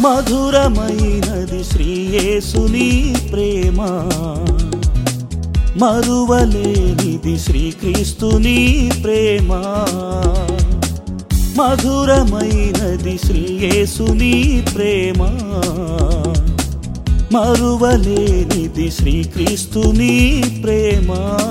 మధురమైనది శ్రీయేసుని ప్రేమ మరువలేనిది శ్రీక్రీస్తుని ప్రేమ మధురమైనది శ్రీయేసుని ప్రేమ మరువలేనిది శ్రీక్రీస్తుని ప్రేమ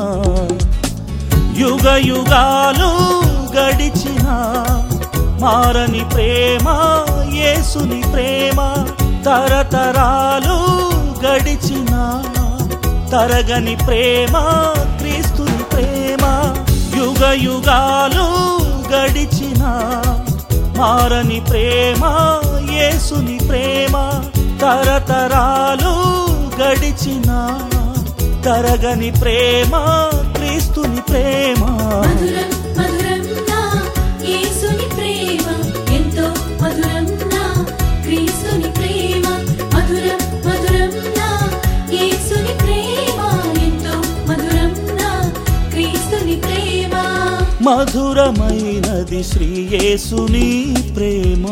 యుగ యుగాలు గడిచిన మారని ప్రేమ యేసుని ప్రేమ తరతరాలు గడిచిన తరగని ప్రేమ క్రీస్తుని ప్రేమ యుగ యుగాలు గడిచిన మారని ప్రేమ యేసుని ప్రేమ తరతరాలు గడిచిన తరగని ప్రేమ క్రీస్తుని ప్రేమ మధురం మధురం నా యేసుని ప్రేమ ఎంతో మధురం నా క్రీస్తుని ప్రేమ మధురం మధురం నా యేసుని ప్రేమ ఎంతో మధురం నా క్రీస్తుని ప్రేమ మధురమైనది శ్రీయేసుని ప్రేమ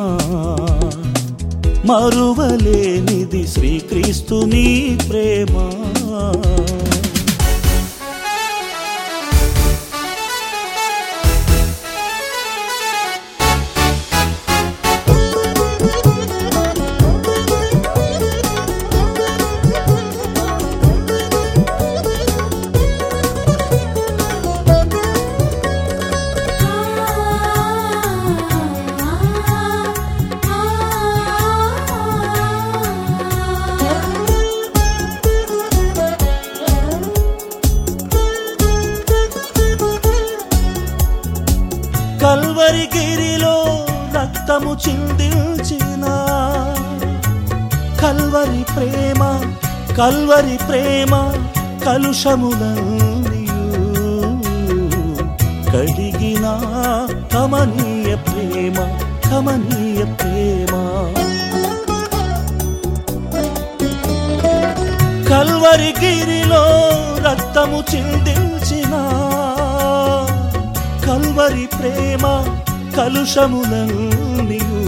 మరువలేనిది శ్రీక్రీస్తుని ప్రేమ కల్వరి గిరిలో రక్తము చిందించిన కల్వరి ప్రేమ కల్వరి ప్రేమ కలుషములన్నీయు కడిగిన కమనీయ ప్రేమ కమనీయ ప్రేమ కల్వరి గిరిలో రక్తము చిందించిన కల్వరి ప్రేమ కలుషములన్నీయు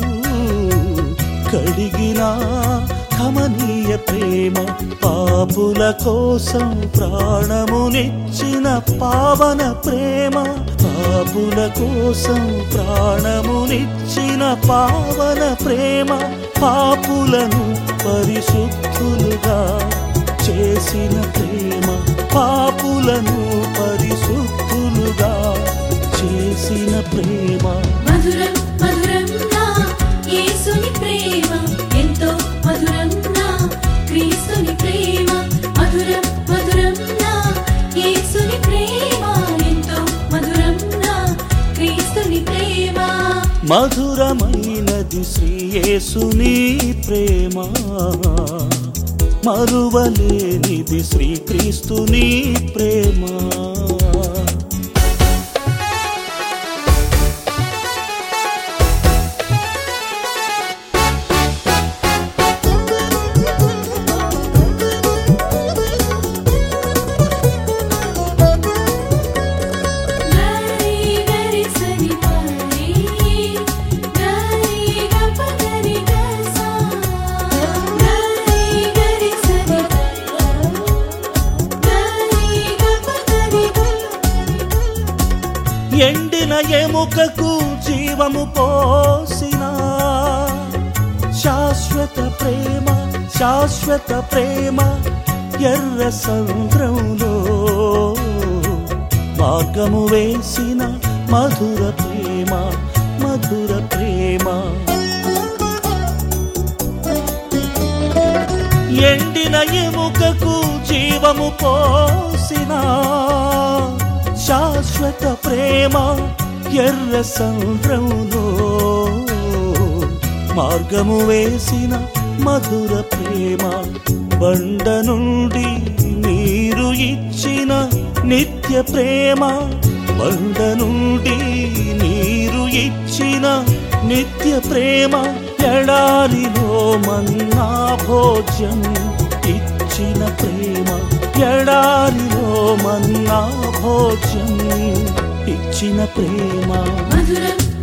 కడిగిన కమనీయ ప్రేమ పాపుల కోసం ప్రాణమునిచ్చిన పావన ప్రేమ పాపుల కోసం ప్రాణమునిచ్చిన పావన ప్రేమ పాపులను పరిశుద్ధులుగా చేసిన ప్రేమ పాపులను పరిశుద్ధులుగా చేసిన ప్రేమ మధురం మధురం నా యేసుని ప్రేమ ఎంతో మధురం నా క్రీస్తుని ప్రేమ మధురం మధురం నా యేసుని ప్రేమ ఎంతో మధురం నా క్రీస్తుని ప్రేమ మధురమైనది శ్రీయేసుని ప్రేమ మరువలేనిది శ్రీక్రీస్తుని ప్రేమ గరి గరి సని పరి గరి గపగరి గసా గరి గరి సని గరి గపగరి ఎండిన ఎముకకు జీవము పోసిన శాశ్వత ప్రేమ శాశ్వత ప్రేమ ఎర్ర సముద్రంలో మార్గము వేసిన మధుర ప్రేమ మధుర ప్రేమ ఎండిన ఎముకకు జీవము పోసిన శాశ్వత ప్రేమ ఎర్ర సముద్రంలో మార్గము వేసిన మధుర ప్రేమ బండ నుండి నీరు ఇచ్చిన నిత్య ప్రేమ బండ నుండి నీరు ఇచ్చిన నిత్య ప్రేమ ఎడారిలో మన్నా భోజ్యం ఇచ్చిన ప్రేమ ఎడారిలో మన్నా భోజ్యం ఇచ్చిన ప్రేమ మధురం